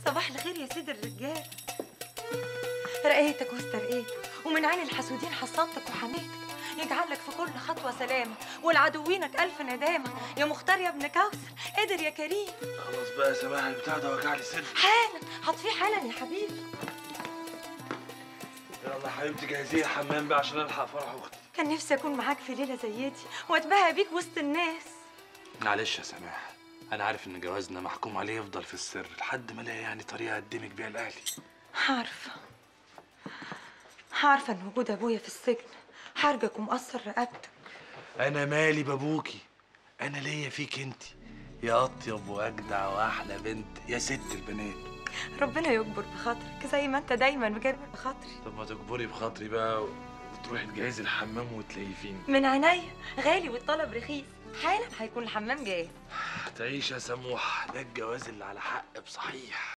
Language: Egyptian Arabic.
صباح الخير يا سيد الرجال رقيتك واسترقيتك ومن عين الحسودين حصنتك وحميتك يجعلك في كل خطوة سلامة ولعدوينك ألف ندامة يا مختار يا ابن كوثر قدر يا كريم خلاص بقى يا سماح البتاع ده وجع لي صدري حالا هطفيه حالا يا حبيبي يلا يا حبيبتي جهزي الحمام بقى عشان الحق فرح اختي كان نفسي أكون معاك في ليلة زي دي وأتباهى بيك وسط الناس معلش يا سماح انا عارف ان جوازنا محكوم عليه يفضل في السر لحد ما الاقي يعني طريقه اقدمك بيها لاهلي عارفة عارفة إن وجود أبويا في السجن حرجك ومقصر رقبتك انا مالي بابوكي انا ليا فيك انت يا اطيب واجدع واحلى بنت يا ست البنات ربنا يكبر بخاطرك زي ما أنت دايما بجبر بخاطري طب ما تكبري بخاطري بقى وتروحي تجهزي الحمام وتليفيني من عينيا غالي والطلب رخيص حالا هيكون الحمام جاهز تعيش يا سموح ده الجواز اللي على حق بصحيح